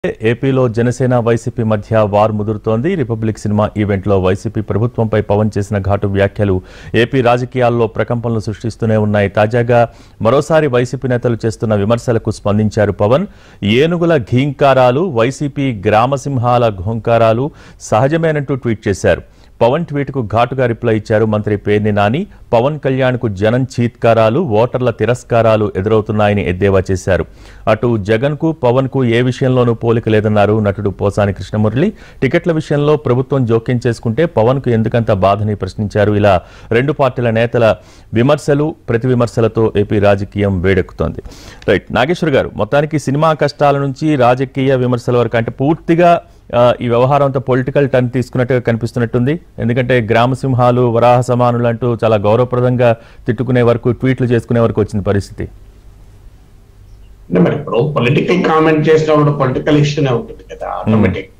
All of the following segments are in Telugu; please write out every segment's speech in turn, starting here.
ఏపీలో జనసేన వైసీపీ మధ్య వార్ ముదురుతోంది రిపబ్లిక్ సినిమా ఈవెంట్లో వైసీపీ ప్రభుత్వంపై పవన్ చేసిన ఘాటు వ్యాఖ్యలు ఏపీ రాజకీయాల్లో ప్రకంపనలు సృష్టిస్తూనే ఉన్నాయి తాజాగా మరోసారి వైసీపీ నేతలు చేస్తున్న విమర్శలకు స్పందించారు పవన్ ఏనుగుల ఘీంకారాలు వైసీపీ గ్రామసింహాల ఘోంకారాలు సహజమేనంటూ ట్వీట్ చేశారు పవన్ ట్వీట్కు ఘాటుగా రిప్లై ఇచ్చారు మంత్రి పేర్ని నాని పవన్ కళ్యాణ్కు జనం చీత్కారాలు ఓటర్ల తిరస్కారాలు ఎదురవుతున్నాయని ఎద్దేవా చేశారు అటు జగన్కు పవన్కు ఏ విషయంలోనూ పోలిక లేదన్నారు నటుడు పోసాని కృష్ణమురళి టికెట్ల విషయంలో ప్రభుత్వం జోక్యం చేసుకుంటే పవన్కు ఎందుకంత బాధని ప్రశ్నించారు ఇలా రెండు పార్టీల నేతల విమర్శలు ప్రతి విమర్శలతో ఏపీ రాజకీయం వేడెక్కుతోంది రైట్ నాగేశ్వర్ గారు మొత్తానికి సినిమా కష్టాల నుంచి రాజకీయ విమర్శల వరకు అంటే పూర్తిగా ఆ, ఈ వ్యవహారం అంతా పొలిటికల్ టర్న్ తీసుకున్నట్టుగా కనిపిస్తున్నట్టుంది ఎందుకంటే గ్రామసింహాలు వరాహ సమానులు అంటూ చాలా గౌరవప్రదంగా తిట్టుకునే వరకు ట్వీట్లు చేసుకునే వరకు వచ్చిన పరిస్థితి అంటే మరి ఇప్పుడు పొలిటికల్ కామెంట్ చేసినప్పుడు పొలిటికల్ ఇష్యూనే ఉంటుంది కదా ఆటోమేటిక్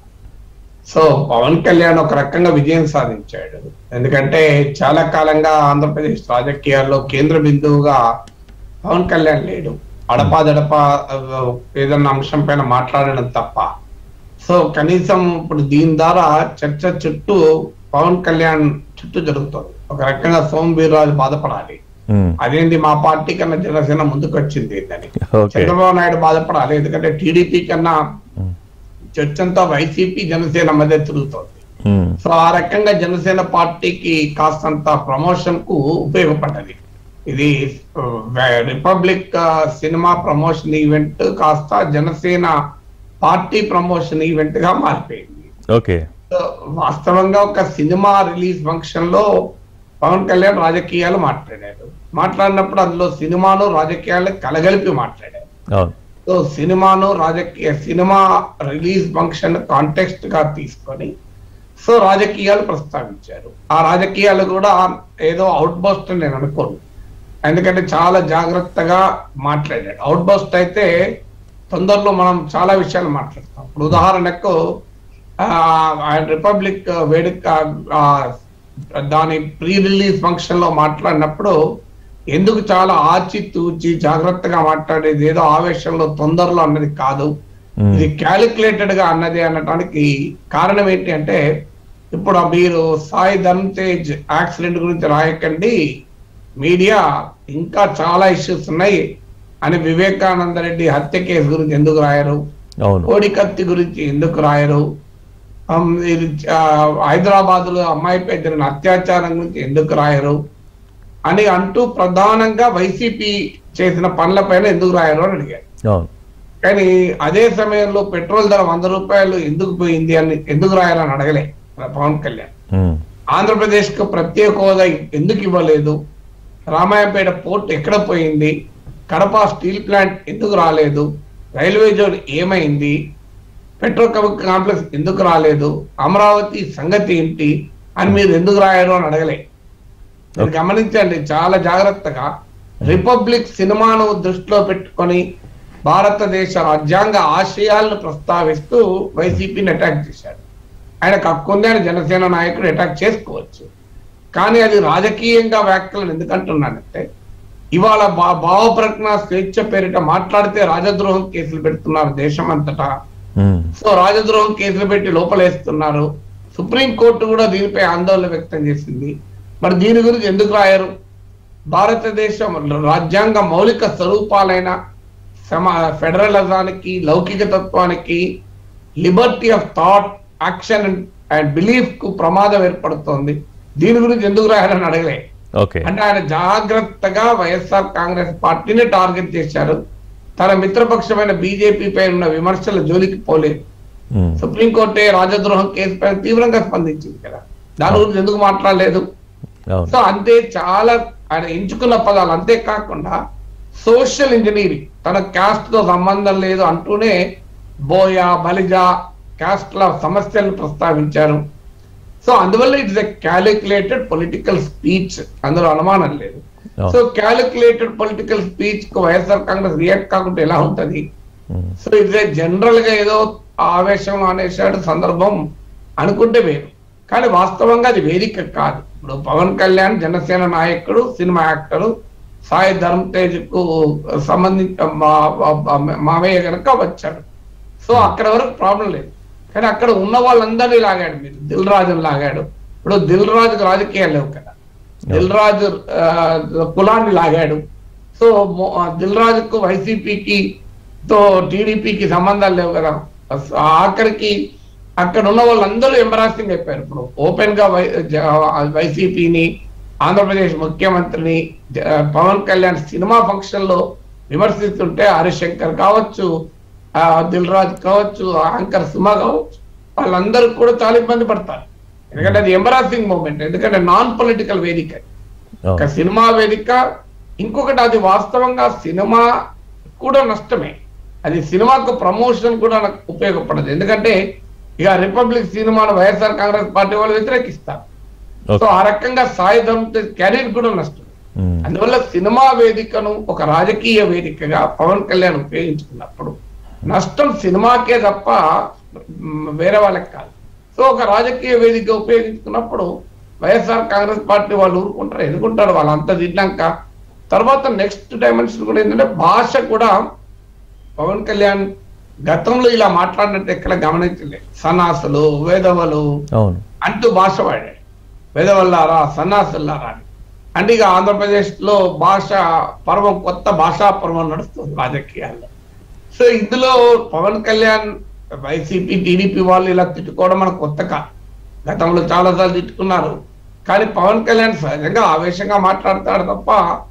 సో పవన్ కళ్యాణ్ ఒక రకంగా విజయం సాధించాడు ఎందుకంటే చాలా కాలంగా ఆంధ్రప్రదేశ్ రాజకీయాల్లో కేంద్ర బిందువుగా పవన్ కళ్యాణ్ లేడు అడపాదడపా ఆ, ఏదన్నా అంశం పైన మాట్లాడడం తప్ప సో కనీసం ఇప్పుడు దీని ద్వారా చర్చ చుట్టూ పవన్ కళ్యాణ్ చుట్టూ జరుగుతుంది ఒక రకంగా సోమ్ వీర్రాజు బాధపడాలి ఉమ్, అదేంటి మా పార్టీ కన్నా జనసేన ముందుకు వచ్చింది అని ఓకే చంద్రబాబు నాయుడు బాధపడాలి ఎందుకంటే టీడీపీ కన్నా ఉమ్, చర్చంతా వైసీపీ జనసేన మధ్య తిరుగుతోంది ఉమ్, సో ఆ రకంగా జనసేన పార్టీకి కాస్తంత ప్రమోషన్ కు ఉపయోగపడ్డది ఇది ఆ, రిపబ్లిక్ ఆ, సినిమా ప్రమోషన్ ఈవెంట్ కాస్త జనసేన పార్టీ ప్రమోషన్ ఈవెంట్ గా మారిపోయింది ఓకే సో వాస్తవంగా ఒక సినిమా రిలీజ్ ఫంక్షన్ లో పవన్ కళ్యాణ్ రాజకీయాలు మాట్లాడారు మాట్లాడినప్పుడు అందులో సినిమాను రాజకీయాలు కలగలిపి మాట్లాడారు అవును సో సినిమాను రాజకీయ సినిమా రిలీజ్ ఫంక్షన్ కాంటెక్స్ట్ గా తీసుకొని సో రాజకీయాలు ప్రస్తావించారు ఆ రాజకీయాలు కూడా ఏదో అవుట్ బస్ట్ నేను అనుకోను ఎందుకంటే చాలా జాగ్రత్తగా మాట్లాడాడు అవుట్ బస్ట్ అయితే తొందరలో మనం చాలా విషయాలు మాట్లాడతాం ఇప్పుడు ఉదాహరణకు ఆ, ఆయన రిపబ్లిక్ వేడుక ఆ, దాని ప్రీ రిలీజ్ ఫంక్షన్ లో మాట్లాడినప్పుడు ఎందుకు చాలా ఆచి తూచి జాగ్రత్తగా మాట్లాడేది ఏదో ఆవేశంలో తొందరలో అన్నది కాదు ఉమ్, ఇది క్యాలిక్యులేటెడ్ గా అన్నది అనడానికి కారణం ఏంటి అంటే ఇప్పుడు మీరు సాయి ధర్మ్ తేజ్ యాక్సిడెంట్ గురించి రాయకండి మీడియా ఇంకా చాలా ఇష్యూస్ ఉన్నాయి అని వివేకానంద రెడ్డి హత్య కేసు గురించి ఎందుకు రాయరు అవును కోడి కత్తి గురించి ఎందుకు రాయరు అమ్, ఇది హైదరాబాద్ లో అమ్మాయిపై జరిగిన అత్యాచారం గురించి ఎందుకు రాయరు అని అంటూ ప్రధానంగా వైసీపీ చేసిన పనులపైన ఎందుకు రాయరు అని అడిగారు అవును కానీ అదే సమయంలో పెట్రోల్ ధర వంద రూపాయలు ఎందుకు పోయింది అని ఎందుకు రాయాలని అడగలే పవన్ కళ్యాణ్ ఉమ్, ఆంధ్రప్రదేశ్ కు ప్రత్యేక హోదా ఎందుకు ఇవ్వలేదు రామాయపేట పోర్ట్ ఎక్కడ పోయింది కడప స్టీల్ ప్లాంట్ ఎందుకు రాలేదు రైల్వే జోన్ ఏమైంది పెట్రోకెమికల్ కాంప్లెక్స్ ఎందుకు రాలేదు అమరావతి సంగతి ఏంటి అని మీరు ఎందుకు రాయరు అని అడగలే మీరు గమనించండి చాలా జాగ్రత్తగా రిపబ్లిక్ సినిమాను దృష్టిలో పెట్టుకొని భారతదేశ రాజ్యాంగ ఆశయాలను ప్రస్తావిస్తూ వైసీపీని అటాక్ చేశాడు ఆయనకు హక్కు ఉంది ఆయన జనసేన నాయకుడు అటాక్ చేసుకోవచ్చు కానీ అది రాజకీయంగా వ్యాఖ్యలను ఎందుకంటున్నానంటే ఇవాళ భా భావ ప్రజ్ఞ స్వేచ్ఛ పేరిట మాట్లాడితే రాజద్రోహం కేసులు పెడుతున్నారు దేశం అంతటా ఉమ్, సో రాజద్రోహం కేసులు పెట్టి లోపలేస్తున్నారు సుప్రీంకోర్టు కూడా దీనిపై ఆందోళన వ్యక్తం చేసింది మరి దీని గురించి ఎందుకు రాయరు భారతదేశం రాజ్యాంగ మౌలిక స్వరూపాలైన సమా ఫెడరలిజానికి లౌకిక తత్వానికి liberty of thought action and belief కు ప్రమాదం ఏర్పడుతోంది దీని గురించి ఎందుకు రాయాలని అడగలే ఓకే అంటే ఆయన జాగ్రత్తగా వైఎస్ఆర్ కాంగ్రెస్ పార్టీని టార్గెట్ చేశారు తన మిత్రపక్షమైన బీజేపీ పై ఉన్న విమర్శల జోలికి పోలేదు ఉమ్, సుప్రీంకోర్టే రాజద్రోహం కేసు పైన తీవ్రంగా స్పందించింది కదా దాని గురించి ఎందుకు మాట్లాడలేదు అవును సో అంతే చాలా ఆయన ఎంచుకున్న పదాలు అంతే కాకుండా సోషల్ ఇంజనీరింగ్ తన క్యాస్ట్ తో సంబంధం లేదు అంటూనే బోయా బలిజ క్యాస్ట్ల సమస్యలను ప్రస్తావించారు సో అందువల్ల it's a calculated political speech అందులో అనుమానం లేదు అవును. సో క్యాలిక్యులేటెడ్ పొలిటికల్ స్పీచ్ కు వైఎస్ఆర్ కాంగ్రెస్ రియాక్ట్ కాకుండా ఎలా ఉంటది ఉమ్, సో ఇదే జనరల్ గా ఏదో ఆవేశం అనేసాడు సందర్భం అనుకుంటే వేరు కానీ వాస్తవంగా అది వేదిక కాదు ఇప్పుడు పవన్ కళ్యాణ్ జనసేన నాయకుడు సినిమా యాక్టరు సాయి ధర్మ్ తేజ్ కు సంబంధించి మా- మా- మావయ్య గనక వచ్చాడు సో అక్కడ వరకు ప్రాబ్లం లేదు కానీ అక్కడ ఉన్న వాళ్ళందరినీ లాగాడు మీరు దిల్ రాజుని లాగాడు ఇప్పుడు దిల్ రాజుకు రాజకీయాలు లేవు కదా దిల్ రాజు ఆ, కులాన్ని లాగాడు సో మో- ఆ దిల్ రాజుకు వైసీపీకి తో టీడీపీకి సంబంధాలు లేవు కదా అస- ఆఖరికి అక్కడ ఉన్న వాళ్ళందరూ ఎంబరాసింగ్ అయిపోయారు ఇప్పుడు ఓపెన్ గా వై- జ- వైసీపీని ఆంధ్రప్రదేశ్ ముఖ్యమంత్రిని జ- పవన్ కళ్యాణ్ సినిమా ఫంక్షన్ లో విమర్శిస్తుంటే హరిశంకర్ కావచ్చు ఆ, దిల్ రాజు కావచ్చు యాంకర్ సుమ కావచ్చు వాళ్ళందరూ కూడా చాలా ఇబ్బంది పడతారు ఎందుకంటే అది ఎంబరాసింగ్ మూమెంట్ ఎందుకంటే నాన్ పొలిటికల్ వేదిక ఒక అవును సినిమా వేదిక ఇంకొకటి అది వాస్తవంగా సినిమా కూడా నష్టమే అది సినిమాకు ప్రమోషన్ కూడా నాకు ఉపయోగపడదు ఎందుకంటే ఇక రిపబ్లిక్ సినిమాను వైఎస్ఆర్ కాంగ్రెస్ పార్టీ వాళ్ళు వ్యతిరేకిస్తారు సో ఓకే ఆ రకంగా సాయుధం కెరీర్ కూడా నష్టం ఉమ్. అందువల్ల సినిమా వేదికను ఒక రాజకీయ వేదికగా పవన్ కళ్యాణ్ ఉపయోగించుకున్నప్పుడు నష్టం సినిమాకే తప్ప మ్, వేరే వాళ్ళకి కాదు సో ఒక రాజకీయ వేదిక ఉపయోగించుకున్నప్పుడు వైఎస్ఆర్ కాంగ్రెస్ పార్టీ వాళ్ళు ఊరుకుంటారు ఎదుర్కొంటారు వాళ్ళు అంత తిన్నాక తర్వాత నెక్స్ట్ డైమెన్షన్ కూడా ఏంటంటే భాష కూడా పవన్ కళ్యాణ్ గతంలో ఇలా మాట్లాడినట్టు ఎక్కడ గమనించలేదు సన్నాసులు వేదవలు అవును అంటూ భాష వాడాడు వేదవల్లారా సన్నాసుల్లారా అని అంటే ఇక ఆంధ్రప్రదేశ్ లో భాష పర్వం కొత్త భాషా పర్వం నడుస్తుంది రాజకీయాల్లో సో ఇందులో పవన్ కళ్యాణ్ వైసీపీ టీడీపీ వాళ్ళు ఇలా తిట్టుకోవడం మనకు కొత్త కాదు గతంలో చాలాసార్లు తిట్టుకున్నారు కానీ పవన్ కళ్యాణ్ సహజంగా ఆవేశంగా మాట్లాడతాడు తప్ప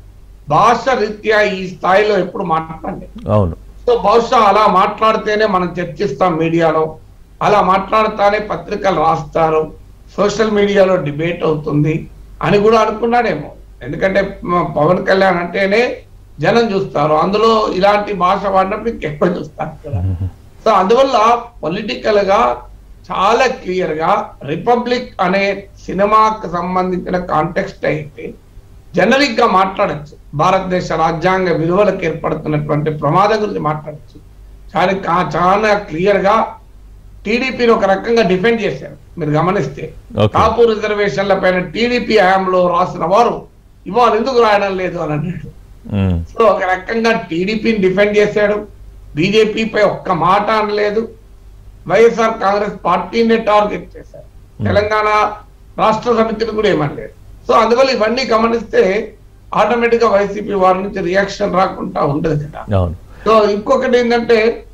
భాష రీత్యా ఈ స్థాయిలో ఎప్పుడు మాట్లాడలేదు అవును సో బహుశా అలా మాట్లాడితేనే మనం చర్చిస్తాం మీడియాలో అలా మాట్లాడితేనే పత్రికలు రాస్తారు సోషల్ మీడియాలో డిబేట్ అవుతుంది అని కూడా అనుకున్నాడేమో ఎందుకంటే మ- పవన్ కళ్యాణ్ అంటేనే జనం చూస్తారు అందులో ఇలాంటి భాష వాడినప్పుడు ఇంకెక్కువ చూస్తారు కదా సో అందువల్ల పొలిటికల్ గా చాలా క్లియర్ గా రిపబ్లిక్ అనే సినిమాకు సంబంధించిన కాంటెక్స్ట్ అయితే జనరిక్ గా మాట్లాడచ్చు భారతదేశ రాజ్యాంగ విలువలకు ఏర్పడుతున్నటువంటి ప్రమాదం గురించి మాట్లాడచ్చు కానీ కా- చాలా క్లియర్ గా టీడీపీని ఒక రకంగా డిఫెండ్ చేశారు మీరు గమనిస్తే Okay. కాపు రిజర్వేషన్ల పైన టీడీపీ హయాంలో రాసిన వారు ఇవాళ ఎందుకు రాయడం లేదు అని అన్నాడు ఉమ్. సో ఒక రకంగా టీడీపీని డిఫెండ్ చేశాడు బీజేపీ పై ఒక్క మాట అనలేదు వైఎస్ఆర్ కాంగ్రెస్ పార్టీని టార్గెట్ చేశారు తెలంగాణ రాష్ట్ర సమితిని కూడా ఏమనలేదు సో అందువల్ల ఇవన్నీ గమనిస్తే ఆటోమేటిక్ గా వైసీపీ వారి నుంచి రియాక్షన్ రాకుండా ఉండదు కదా అవును సో ఇంకొకటి ఏంటంటే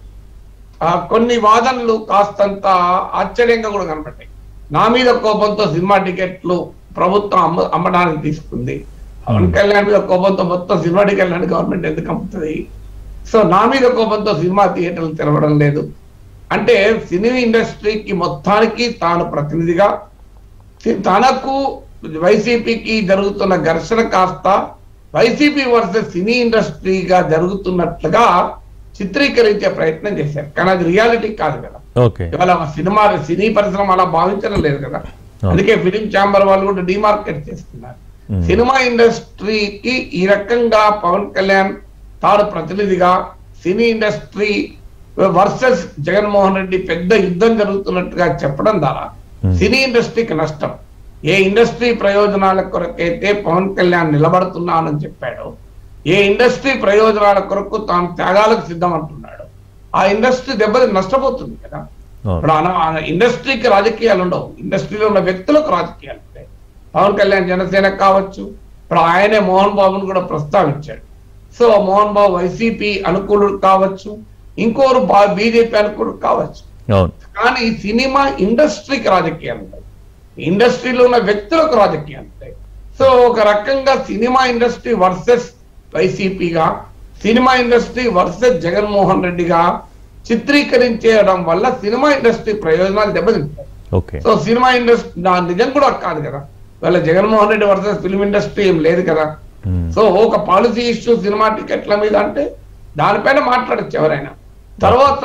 ఆ, కొన్ని వాదనలు కాస్తంత ఆశ్చర్యంగా కూడా కనపడ్డాయి నా మీద కోపంతో సినిమా టికెట్లు ప్రభుత్వం అమ్మ అమ్మడానికి తీసుకుంది పవన్ కళ్యాణ్ మీద కోపంతో మొత్తం సినిమా టికెట్లు గవర్నమెంట్ ఎందుకు అమ్ముతుంది సో నా మీద కోపంతో సినిమా థియేటర్లు తెరవడం లేదు అంటే సినీ ఇండస్ట్రీకి మొత్తానికి తాను ప్రతినిధిగా సి- తనకు వైసీపీకి జరుగుతున్న ఘర్షణ కాస్త వైసీపీ వర్సెస్ సినీ ఇండస్ట్రీగా జరుగుతున్నట్లుగా చిత్రీకరించే ప్రయత్నం చేశారు కానీ అది రియాలిటీ కాదు కదా ఓకే ఇవాళ ఒక సినిమా సినీ పరిశ్రమ అలా భావించడం లేదు కదా అందుకే ఫిలిం ఛాంబర్ వాళ్ళు కూడా డిమార్కెట్ చేస్తున్నారు Hmm. సినిమా ఇండస్ట్రీకి ఈ రకంగా పవన్ కళ్యాణ్ తాను ప్రతినిధిగా cine industry versus Jaganmohan Reddy పెద్ద యుద్ధం జరుగుతున్నట్టుగా చెప్పడం ద్వారా Hmm. సినీ ఇండస్ట్రీకి నష్టం ఏ ఇండస్ట్రీ ప్రయోజనాల కొరకైతే పవన్ కళ్యాణ్ నిలబడుతున్నానని చెప్పాడో ఏ ఇండస్ట్రీ ప్రయోజనాల కొరకు తాను త్యాగాలకు సిద్ధం అంటున్నాడు ఆ ఇండస్ట్రీ దెబ్బతి నష్టపోతుంది కదా అవును ఇప్పుడు అన- అన- ఇండస్ట్రీకి రాజకీయాలు ఉండవు ఇండస్ట్రీలో ఉన్న వ్యక్తులకు రాజకీయాలు ఉంటాయి పవన్ కళ్యాణ్ జనసేన కావచ్చు ఇప్పుడు ఆయనే మోహన్ బాబును కూడా ప్రస్తావించాడు సో మోహన్ బాబు వైసీపీ అనుకూలుడు కావచ్చు ఇంకోరు బీజేపీ అనుకూలుడు కావచ్చు అవును కానీ సినిమా ఇండస్ట్రీకి రాజకీయాలు ఉంటాయి ఇండస్ట్రీలో ఉన్న వ్యక్తులకు రాజకీయాలు ఉంటాయి సో ఒక రకంగా సినిమా ఇండస్ట్రీ వర్సెస్ వైసీపీగా సినిమా ఇండస్ట్రీ వర్సెస్ జగన్మోహన్ రెడ్డిగా చిత్రీకరించేయడం వల్ల సినిమా ఇండస్ట్రీ ప్రయోజనాలు దెబ్బతింటాయి ఓకే సో సినిమా ఇండస్ట్రీ నా నిజం కూడా కాదు కదా వాళ్ళ Jaganmohan Reddy versus film industry ఏం లేదు కదా ఉమ్. సో ఒక పాలసీ ఇష్యూ సినిమా టికెట్ల మీద అంటే దానిపైన మాట్లాడచ్చు ఎవరైనా తర్వాత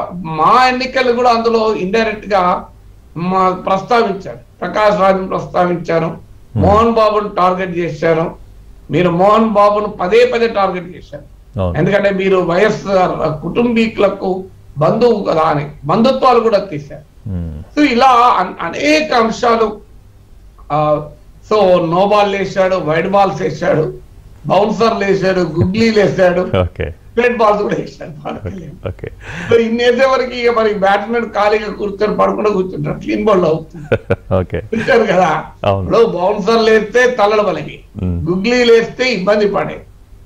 మా ఎన్నికలు కూడా అందులో ఇండైరెక్ట్ గా మా ప్రస్తావించారు ప్రకాష్ రాజును ప్రస్తావించారు మోహన్ బాబును టార్గెట్ చేశారు మీరు మోహన్ బాబును పదే పదే టార్గెట్ చేశారు అవును ఎందుకంటే మీరు వైఎస్ఆర్ కుటుంబీకులకు బంధువు కదా అని బంధుత్వాలు కూడా తీశారు ఉమ్. సో ఇలా అన్- అనేక అంశాలు ఆ, సో నో బాల్ వేసాడు వైడ్ బాల్స్ వేసాడు బౌన్సర్లు వేసాడు గుగ్లీలు వేసాడు ఓకే రెడ్ బాల్స్ కూడా వేసాడు పవన్ కళ్యాణ్ ఓకే సో ఇన్ని వేసే వరకు ఇక మరి బ్యాట్స్మెన్ ఖాళీగా కూర్చొని పడకుండా కూర్చుంటారు క్లీన్ బాల్ అవుతుంది ఓకే చూశారు కదా అవును. ఇప్పుడు బౌన్సర్లు వేస్తే తల్లడ బలిగి మ్మ్. గుగ్లీలు వేస్తే ఇబ్బంది పడే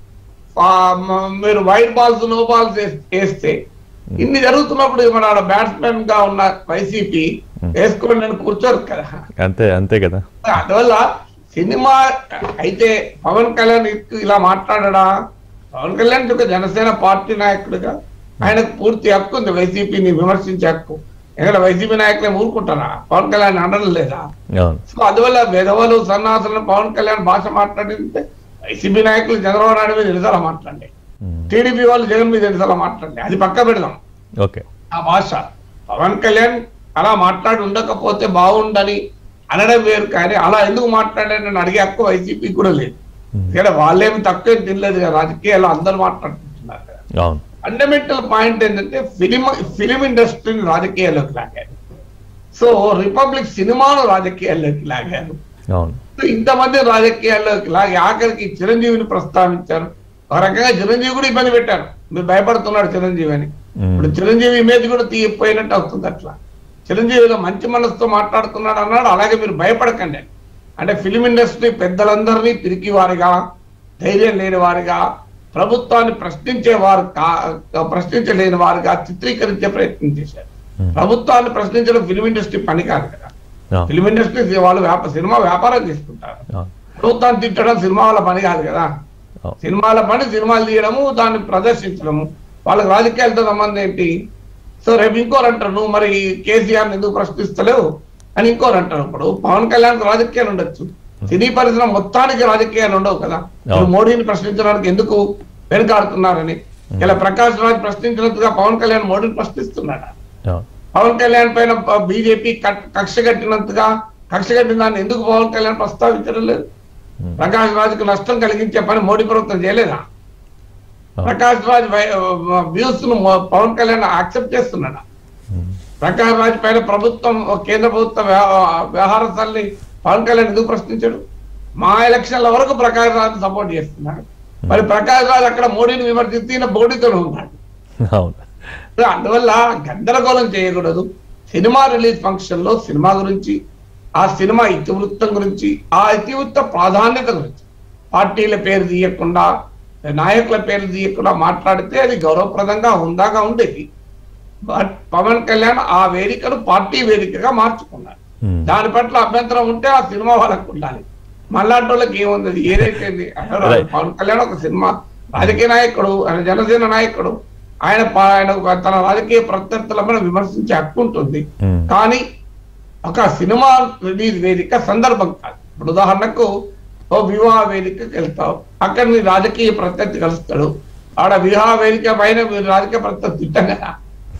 ఆ, మ- మీరు వైట్ బాల్స్ నో బాల్స్ వేస్తే ఇన్ని జరుగుతున్నప్పుడు మన బ్యాట్స్మెన్ గా ఉన్న వైసీపీ వేసుకోండి అని కూర్చోరు కదా అంతే అంతే కదా అందువల్ల సినిమా అయితే పవన్ కళ్యాణ్ ఇలా మాట్లాడడా పవన్ కళ్యాణ్ ఒక జనసేన పార్టీ నాయకుడిగా ఆయనకు పూర్తి హక్కు ఉంది వైసీపీని విమర్శించే హక్కు ఎందుకంటే వైసీపీ నాయకులే ఊరుకుంటారా పవన్ కళ్యాణ్ అనడం లేదా అవును సో అందువల్ల విధవలు సన్నాసులను పవన్ కళ్యాణ్ భాష మాట్లాడితే వైసీపీ నాయకులు చంద్రబాబు నాయుడు మీద ఎన్నిసార్లు మాట్లాడండి మ్మ్. టీడీపీ వాళ్ళు జగన్ మీద ఎన్నిసార్లు మాట్లాడండి అది పక్క పెడదాం ఓకే ఆ భాష పవన్ కళ్యాణ్ అలా మాట్లాడి ఉండకపోతే బాగుండని అనడం వేరు కానీ అలా ఎందుకు మాట్లాడాడని అడిగే హక్కు వైసీపీ కూడా లేదు ఇక్కడ వాళ్ళేమి తక్కువ ఏం తినలేదు కదా రాజకీయాలు అందరూ మాట్లాడుకుంటున్నారు కదా అవును ఫండమెంటల్ పాయింట్ ఏంటంటే ఫిలిం ఫిలిం ఇండస్ట్రీని రాజకీయాల్లోకి లాగారు సో రిపబ్లిక్ సినిమాను రాజకీయాల్లోకి లాగారు అవును సో ఇంతమంది రాజకీయాల్లోకి లాగి ఆఖరికి చిరంజీవిని ప్రస్తావించారు ఒక రకంగా చిరంజీవి కూడా ఇబ్బంది పెట్టారు మీరు భయపడుతున్నాడు చిరంజీవి అని మ్మ్. ఇప్పుడు చిరంజీవి ఇమేజ్ కూడా తీయపోయినట్టు అవుతుంది అట్లా చిరంజీవి ఏదో మంచి మనసుతో మాట్లాడుతున్నాడు అన్నాడు అలాగే మీరు భయపడకండి అంటే ఫిలిం ఇండస్ట్రీ పెద్దలందరినీ పిరికి వారిగా ధైర్యం లేని వారిగా ప్రభుత్వాన్ని ప్రశ్నించే వారు కా ప్రశ్నించలేని వారుగా చిత్రీకరించే ప్రయత్నం చేశారు Hmm. ప్రభుత్వాన్ని ప్రశ్నించడం ఫిలిం ఇండస్ట్రీ పని కాదు కదా అవును ఫిలిం ఇండస్ట్రీ వాళ్ళు వ్యాప సినిమా వ్యాపారం చేసుకుంటారు అవును ప్రభుత్వాన్ని తిట్టడం సినిమా వాళ్ళ పని కాదు కదా అవును సినిమాల పని సినిమాలు తీయడము దాన్ని ప్రదర్శించడము వాళ్ళకి రాజకీయాలతో సంబంధం ఏంటి సో రేపు ఇంకోరు అంటారు నువ్వు మరి కేసీఆర్ ఎందుకు ప్రశ్నిస్తలేవు అని ఇంకోరు అంటారు ఇప్పుడు పవన్ కళ్యాణ్ రాజకీయాలు ఉండొచ్చు సినీ పరిశ్రమ మొత్తానికి రాజకీయాలు ఉండవు కదా ఇప్పుడు మోడీని ప్రశ్నించడానికి ఎందుకు వెనుకాడుతున్నారని ఇలా ప్రకాష్ రాజ్ ప్రశ్నించినట్టుగా పవన్ కళ్యాణ్ మోడీని ప్రశ్నిస్తున్నాడా అవును పవన్ కళ్యాణ్ పైన బీజేపీ కక్ష కట్టినంతగా కక్ష కట్టిన దాన్ని ఎందుకు పవన్ కళ్యాణ్ ప్రస్తావించడం లేదు Hmm. ప్రకాష్ రాజుకు నష్టం కలిగించే పని మోడీ ప్రభుత్వం చేయలేదా అవును ప్రకాష్ రాజ్ వ్యూస్ ను మో- పవన్ కళ్యాణ్ యాక్సెప్ట్ చేస్తున్నాడా మ్మ్. ప్రకాష్ రాజ్ పైన ప్రభుత్వం కేంద్ర ప్రభుత్వ వ్యవ- వ్యవహారశాలని పవన్ కళ్యాణ్ ఎందుకు ప్రశ్నించాడు మా ఎలక్షన్ల వరకు ప్రకాష్ రాజ్ సపోర్ట్ చేస్తున్నాడు మరి ప్రకాష్ రాజ్ అక్కడ మోడీని విమర్శిస్తే ఈయన మోడీతో ఉన్నాడు అవును సో అందువల్ల గందరగోళం చేయకూడదు సినిమా రిలీజ్ ఫంక్షన్ లో సినిమా గురించి ఆ సినిమా ఇతివృత్తం గురించి ఆ ఇతివృత్త ప్రాధాన్యత గురించి పార్టీల పేరు తీయకుండా నాయకుల పేరు తీయకుండా మాట్లాడితే అది గౌరవప్రదంగా హుందాగా ఉండేది బట్ పవన్ కళ్యాణ్ ఆ వేదికను పార్టీ వేదికగా మార్చుకున్నారు మ్మ్. దాని పట్ల అభ్యంతరం ఉంటే ఆ సినిమా వాళ్ళకు ఉండాలి మళ్ళాంటి వాళ్ళకి ఏముంది ఏదైతే Right. పవన్ కళ్యాణ్ ఒక సినిమా రాజకీయ నాయకుడు ఆయన జనసేన నాయకుడు ఆయన ప- ఆయన ఒక తన రాజకీయ ప్రత్యర్థుల మీద విమర్శించే హక్కు ఉంటుంది మ్మ్. కానీ ఒక సినిమా రిలీజ్ వేదిక సందర్భం కాదు ఇప్పుడు ఉదాహరణకు ఓ వివాహ వేదికకి వెళ్తావు అక్కడ మీ రాజకీయ ప్రత్యర్థి కలుస్తాడు ఆడ వివాహ వేదిక పైన మీరు రాజకీయ ప్రత్యర్థి తిట్టాం కదా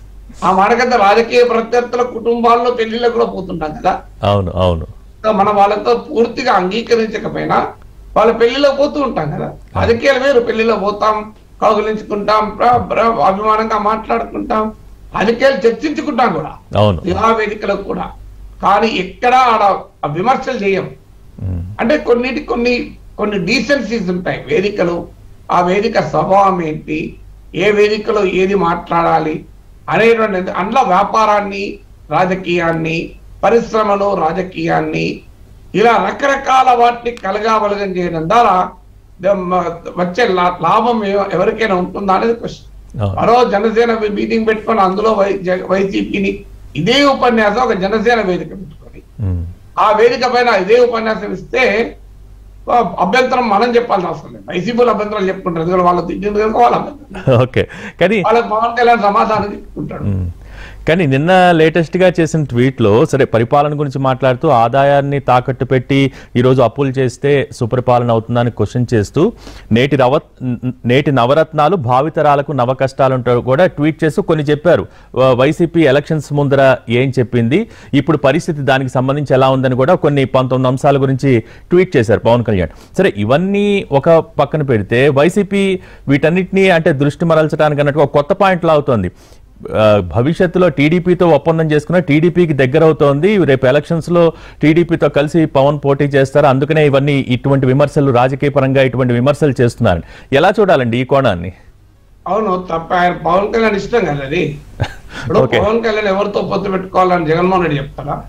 ఆ మనకంత రాజకీయ ప్రత్యర్థుల కుటుంబాల్లో పెళ్లిళ్ళకు కూడా పోతుంటాం కదా అవును అవును సో మనం వాళ్ళతో పూర్తిగా అంగీకరించకపోయినా వాళ్ళ పెళ్లిలో పోతూ ఉంటాం కదా రాజకీయాలు వేరు పెళ్లిలో పోతాం కౌగులించుకుంటాం ప్ర- ప్ర- అభిమానంగా మాట్లాడుకుంటాం రాజకీయాలు చర్చించుకుంటాం కూడా అవును వివాహ వేదికలో కూడా కానీ ఎక్కడా ఆడ ఆ విమర్శలు చేయం మ్మ్. అంటే కొన్నిటి కొన్ని కొన్ని డీసెన్సీస్ ఉంటాయి వేదికలు ఆ వేదిక స్వభావం ఏంటి ఏ వేదికలో ఏది మాట్లాడాలి అనేటువంటి అందులో వ్యాపారాన్ని రాజకీయాన్ని పరిశ్రమలు రాజకీయాన్ని ఇలా రకరకాల వాటిని కలగాబలగం చేయడం ద్వారా ద- మ- వచ్చే లా- లాభం ఎవ- ఎవరికైనా ఉంటుందా అనేది క్వశ్చన్ అవును మరో జనసేన మీటింగ్ పెట్టుకొని అందులో వై జ- వైసీపీని ఇదే ఉపన్యాసం ఒక జనసేన వేదిక పెట్టుకొని మ్మ్. ఆ వేదిక పైన ఇదే ఉపన్యాసం ఇస్తే ఆ, అభ్యంతరం మనం చెప్పాల్సిన అవసరం లేదు వైసీపీలో అభ్యంతరాలు చెప్పుకుంటారు ఎందుకంటే వాళ్ళు తిట్టింది కనుక వాళ్ళ అభ్యంతరం ఓకే కానీ వాళ్ళకి పవన్ కళ్యాణ్ సమాధానం చెప్పుకుంటాడు మ్మ్. కానీ నిన్న లేటెస్ట్ గా చేసిన ట్వీట్ లో సరే పరిపాలన గురించి మాట్లాడుతూ ఆదాయాన్ని తాకట్టు పెట్టి ఈరోజు అప్పులు చేస్తే సుపరిపాలన అవుతుందని క్వశ్చన్ చేస్తూ నేటి రవ నేటి నవరత్నాలు భావితరాలకు నవ కష్టాలుంటూ కూడా ట్వీట్ చేస్తూ కొన్ని చెప్పారు వ- వైసీపీ ఎలక్షన్స్ ముందర ఏం చెప్పింది ఇప్పుడు పరిస్థితి దానికి సంబంధించి ఎలా ఉందని కూడా కొన్ని పంతొమ్మిది అంశాల గురించి ట్వీట్ చేశారు పవన్ కళ్యాణ్ సరే ఇవన్నీ ఒక పక్కన పెడితే వైసీపీ వీటన్నిటినీ అంటే దృష్టి మరల్చడానికి అన్నట్టు ఒక కొత్త పాయింట్ లాగుతోంది ఆ, భవిష్యత్తులో టీడీపీతో ఒప్పందం చేసుకున్న టీడీపీకి దగ్గర అవుతోంది రేపు ఎలక్షన్స్ లో టీడీపీతో కలిసి పవన్ పోటీ చేస్తారు అందుకనే ఇవన్నీ ఇటువంటి విమర్శలు రాజకీయ పరంగా ఇటువంటి విమర్శలు చేస్తున్నారు ఎలా చూడాలండి ఈ కోణాన్ని అవును తప్ప ఆయన పవన్ కళ్యాణ్ ఇష్టం కదా అది ఇప్పుడు ఓకే పవన్ కళ్యాణ్ ఎవరితో పొత్తు పెట్టుకోవాలని జగన్మోహన్ రెడ్డి చెప్తారా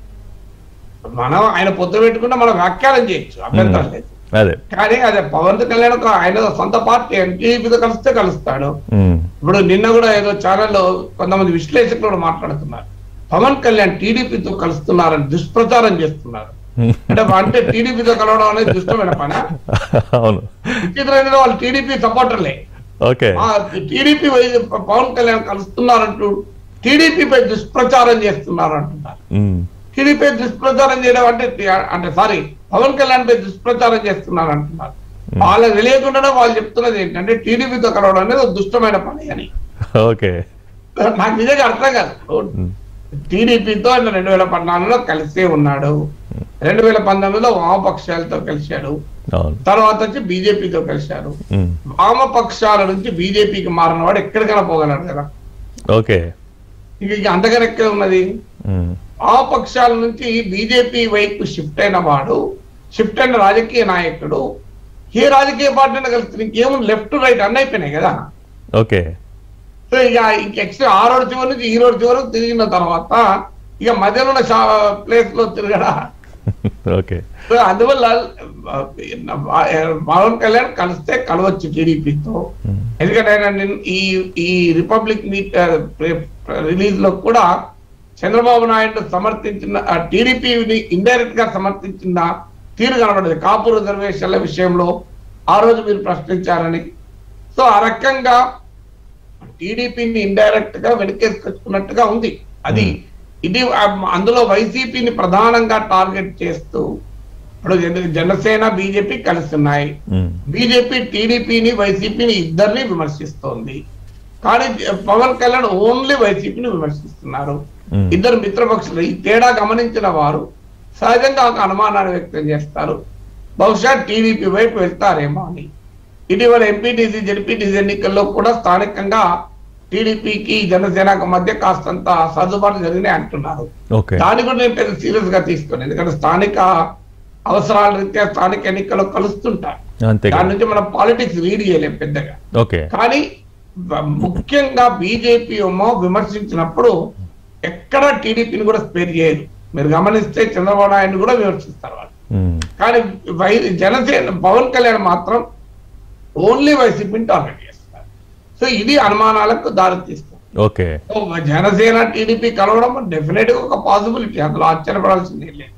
మనం ఆయన పొత్తు పెట్టుకుంటే మనం వ్యాఖ్యానం చేయొచ్చు అభ్యంతరం లేదు అదే కానీ అదే పవన్ కళ్యాణ్ ఒక ఆయన సొంత పార్టీ ఎన్టీపీతో కలిస్తే కలుస్తాడు ఉమ్. ఇప్పుడు నిన్న కూడా ఏదో ఛానల్లో కొంతమంది విశ్లేషకులు కూడా మాట్లాడుతున్నారు పవన్ కళ్యాణ్ టీడీపీతో కలుస్తున్నారని దుష్ప్రచారం చేస్తున్నారు అంటే అంటే టీడీపీతో కలవడం అనేది దుష్టమైన పని అవును విచిత్రమైన వాళ్ళు టీడీపీ సపోర్టర్లే ఓకే ఆ టీడీపీ పవన్ కళ్యాణ్ కలుస్తున్నారంటూ టీడీపీపై దుష్ప్రచారం చేస్తున్నారు అంటున్నారు ఉమ్. టీడీపీ దుష్ప్రచారం చేయడం అంటే అంటే సారీ పవన్ కళ్యాణ్ పై దుష్ప్రచారం చేస్తున్నారు అంటున్నారు వాళ్ళకి తెలియకుండానే వాళ్ళు చెప్తున్నది ఏంటంటే టీడీపీతో కలవడం అనేది ఒక దుష్టమైన పని అని ఓకే నాకు నిజంగా అర్థం కాదు ఉమ్. టీడీపీతో ఆయన రెండు వేల పద్నాలుగులో కలిసే ఉన్నాడు రెండు వేల పంతొమ్మిదిలో వామపక్షాలతో కలిశాడు అవును తర్వాత వచ్చి బీజేపీతో కలిశాడు ఉమ్. వామపక్షాల నుంచి బీజేపీకి మారిన వాడు ఎక్కడికైనా పోగలడు కదా ఓకే ఇక ఇక అంతకన్నా ఎక్కడ ఉన్నది ఉమ్. వామపక్షాల నుంచి బీజేపీ వైపు షిఫ్ట్ అయిన వాడు షిఫ్ట్ అయిన రాజకీయ నాయకుడు ఏ రాజకీయ పార్టీని కలుస్తుంది ఇంకేముంది లెఫ్ట్ రైట్ అన్నీ అయిపోయినాయి కదా ఓకే సో ఇక ఇంక ఎక్స్ట్రా ఆ రోడ్ చివరి నుంచి ఈ రోడ్ చివరకు తిరిగిన తర్వాత ఇక మధ్యలో ఉన్న ప్లేస్ లో తిరగడా ఓకే సో అందువల్ల ఆ, పవన్ కళ్యాణ్ కలిస్తే కలవచ్చు టీడీపీతో ఉమ్. ఎందుకంటే ఆయన నిన్- ఈ ఈ రిపబ్లిక్ మీట్ రిలీజ్ లో కూడా చంద్రబాబు నాయుడు సమర్థించిన టీడీపీని ఇండైరెక్ట్ గా సమర్థించిన తీరు కనబడదు కాపు రిజర్వేషన్ల విషయంలో ఆ రోజు మీరు ప్రశ్నించారని సో ఆ రకంగా టీడీపీని ఇండైరెక్ట్ గా వెనకేసుకొచ్చుకున్నట్టుగా ఉంది అది ఇది ఆ, అందులో వైసీపీని ప్రధానంగా టార్గెట్ చేస్తూ ఇప్పుడు జన- జనసేన బీజేపీ కలుస్తున్నాయి ఉమ్. బీజేపీ టీడీపీని వైసీపీని ఇద్దరిని విమర్శిస్తోంది కానీ పవన్ కళ్యాణ్ ఓన్లీ వైసీపీని విమర్శిస్తున్నారు ఉమ్. ఇద్దరు మిత్రపక్షులు ఈ తేడా గమనించిన వారు సహజంగా ఒక అనుమానాన్ని వ్యక్తం చేస్తారు బహుశా టీడీపీ వైపు వెళ్తారేమో అని ఇటీవల ఎంపీటీసీ జడ్పీటీసీ ఎన్నికల్లో కూడా స్థానికంగా టీడీపీకి జనసేనకు మధ్య కాస్తంత సర్దుబాటు జరిగినాయి అంటున్నారు ఓకే దాన్ని కూడా నేను పెద్ద సీరియస్ గా తీసుకోను ఎందుకంటే స్థానిక అవసరాల రీత్యా స్థానిక ఎన్నికల్లో కలుస్తుంటారు అంతే దాని కదా నుంచి మనం పాలిటిక్స్ రీడ్ చేయలేం పెద్దగా ఓకే కానీ వ- ముఖ్యంగా బీజేపీ ఏమో విమర్శించినప్పుడు ఎక్కడ టీడీపీని కూడా స్పేర్ చేయరు మీరు గమనిస్తే చంద్రబాబు నాయుడు కూడా విమర్శిస్తారు వాళ్ళు ఉమ్. కానీ వై జనసేన పవన్ కళ్యాణ్ మాత్రం ఓన్లీ వైసీపీని టార్గెట్ చేస్తారు సో ఇది అనుమానాలకు దారితీస్తుంది ఓకే సో జనసేన టీడీపీ కలవడం డెఫినెట్ గా ఒక పాసిబిలిటీ అందులో ఆశ్చర్యపడాల్సింది ఏం లేదు